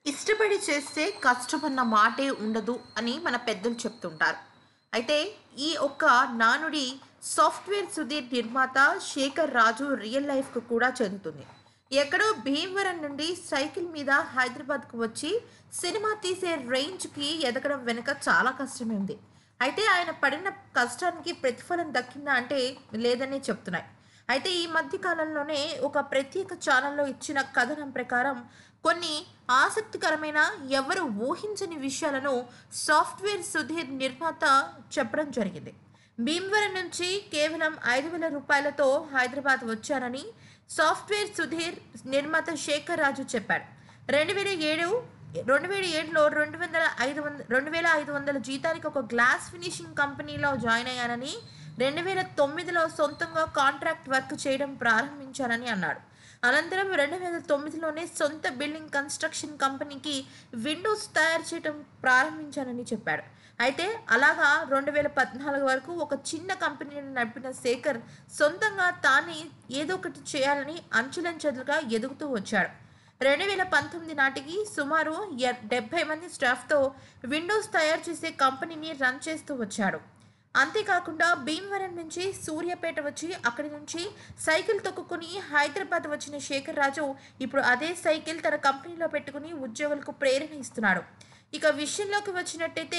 ఇష్టపడి చేస్తే కష్టమన్న మాటే ఉండదు అని మన పెద్దలు చెప్తుంటారు అయితే ఈ ఒక్క నానుడి సాఫ్ట్వేర్ సుధీర్ నిర్మాత శేఖర్ రాజు రియల్ లైఫ్కు కూడా చెందుతుంది ఎక్కడో భీమవరం నుండి సైకిల్ మీద హైదరాబాద్కు వచ్చి సినిమా తీసే రేంజ్కి ఎదగడం వెనుక చాలా కష్టమే ఉంది అయితే ఆయన పడిన కష్టానికి ప్రతిఫలం దక్కిందా అంటే లేదని చెప్తున్నాయి అయితే ఈ మధ్య కాలంలోనే ఒక ప్రత్యేక ఛానల్లో ఇచ్చిన కథనం ప్రకారం కొన్ని ఆసక్తికరమైన ఎవరు ఊహించని విషయాలను సాఫ్ట్వేర్ సుధీర్ నిర్మాత చెప్పడం జరిగింది భీమవరం నుంచి కేవలం ఐదు వేల రూపాయలతో హైదరాబాద్ వచ్చానని సాఫ్ట్వేర్ సుధీర్ నిర్మాత శేఖర్ రాజు చెప్పాడు రెండు వేల ఏడు రెండు వేల ఏడులో రెండు వందల ఐదు వంద రెండు వేల ఐదు వందల జీతానికి ఒక గ్లాస్ ఫినిషింగ్ కంపెనీలో జాయిన్ అయ్యానని రెండు వేల తొమ్మిదిలో సొంతంగా కాంట్రాక్ట్ వర్క్ చేయడం ప్రారంభించానని అన్నాడు అనంతరం రెండు వేల తొమ్మిదిలోనే సొంత బిల్డింగ్ కన్స్ట్రక్షన్ కంపెనీకి విండోస్ తయారు చేయడం ప్రారంభించానని చెప్పాడు అయితే అలాగా రెండు వేల పద్నాలుగు వరకు ఒక చిన్న కంపెనీని నడిపిన శేఖర్ సొంతంగా తానే ఏదో ఒకటి చేయాలని అంచులంచెలుగా ఎదుగుతూ వచ్చాడు రెండు వేల పంతొమ్మిది నాటికి సుమారు ఎ- డెబ్బై మంది స్టాఫ్తో విండోస్ తయారు చేసే కంపెనీని రన్ చేస్తూ వచ్చాడు అంతేకాకుండా భీమవరం నుంచి సూర్యాపేట వచ్చి అక్కడి నుంచి సైకిల్ తొక్కుకుని హైదరాబాద్ వచ్చిన శేఖర్ రాజు ఇప్పుడు అదే సైకిల్ తన కంపెనీలో పెట్టుకుని ఉద్యోగులకు ప్రేరణ ఇస్తున్నాడు ఇక విషయంలోకి వచ్చినట్టయితే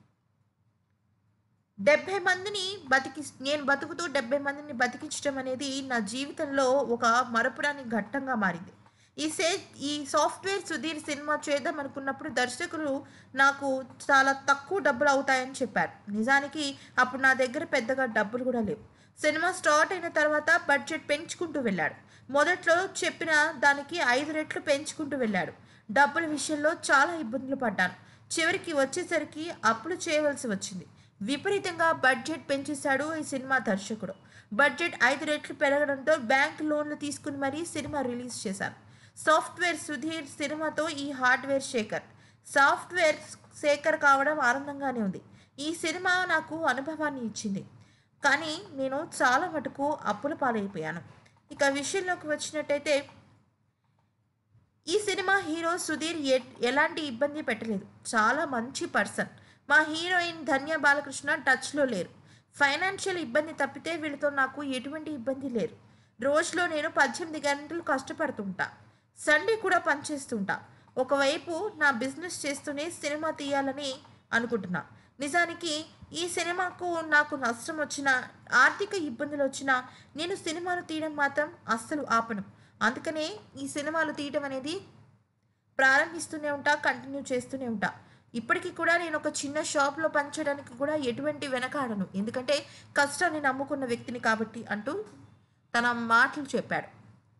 డెబ్బై మందిని బతికి నేను బతుకుతూ డెబ్బై మందిని బతికించడం అనేది నా జీవితంలో ఒక మరపురాని ఘట్టంగా మారింది ఈ సే ఈ సాఫ్ట్వేర్ సుధీర్ సినిమా చేద్దాం అనుకున్నప్పుడు దర్శకులు నాకు చాలా తక్కువ డబ్బులు అవుతాయని చెప్పారు నిజానికి అప్పుడు నా దగ్గర పెద్దగా డబ్బులు కూడా లేవు సినిమా స్టార్ట్ అయిన తర్వాత బడ్జెట్ పెంచుకుంటూ వెళ్ళాడు మొదట్లో చెప్పిన దానికి ఐదు రెట్లు పెంచుకుంటూ వెళ్ళాడు డబ్బుల విషయంలో చాలా ఇబ్బందులు పడ్డాను చివరికి వచ్చేసరికి అప్పులు చేయవలసి వచ్చింది విపరీతంగా బడ్జెట్ పెంచేశాడు ఈ సినిమా దర్శకుడు బడ్జెట్ ఐదు రెట్లు పెరగడంతో బ్యాంక్ లోన్లు తీసుకుని మరీ సినిమా రిలీజ్ చేశారు సాఫ్ట్వేర్ సుధీర్ సినిమాతో ఈ హార్డ్వేర్ శేఖర్ సాఫ్ట్వేర్ శేఖర్ కావడం ఆనందంగానే ఉంది ఈ సినిమా నాకు అనుభవాన్ని ఇచ్చింది కానీ నేను చాలా మటుకు అప్పుల పాలైపోయాను ఇక విషయంలోకి వచ్చినట్టయితే ఈ సినిమా హీరో సుధీర్ ఎ- ఎలాంటి ఇబ్బంది పెట్టలేదు చాలా మంచి పర్సన్ మా హీరోయిన్ ధన్య బాలకృష్ణ టచ్లో లేరు ఫైనాన్షియల్ ఇబ్బంది తప్పితే వీళ్ళతో నాకు ఎటువంటి ఇబ్బంది లేరు రోజులో నేను పద్దెనిమిది గంటలు కష్టపడుతుంటా సండే కూడా పనిచేస్తుంటా ఒకవైపు నా బిజినెస్ చేస్తూనే సినిమా తీయాలని అనుకుంటున్నా నిజానికి ఈ సినిమాకు నాకు నష్టం వచ్చినా ఆర్థిక ఇబ్బందులు వచ్చినా నేను సినిమాను తీయడం మాత్రం అస్సలు ఆపను అందుకనే ఈ సినిమాలు తీయడం అనేది ప్రారంభిస్తూనే ఉంటా కంటిన్యూ చేస్తూనే ఉంటా ఇప్పటికీ కూడా నేను ఒక చిన్న షాప్లో పనిచేయడానికి కూడా ఎటువంటి వెనకాడను ఎందుకంటే కష్టాన్ని నమ్ముకున్న వ్యక్తిని కాబట్టి అంటూ తన మాటలు చెప్పాడు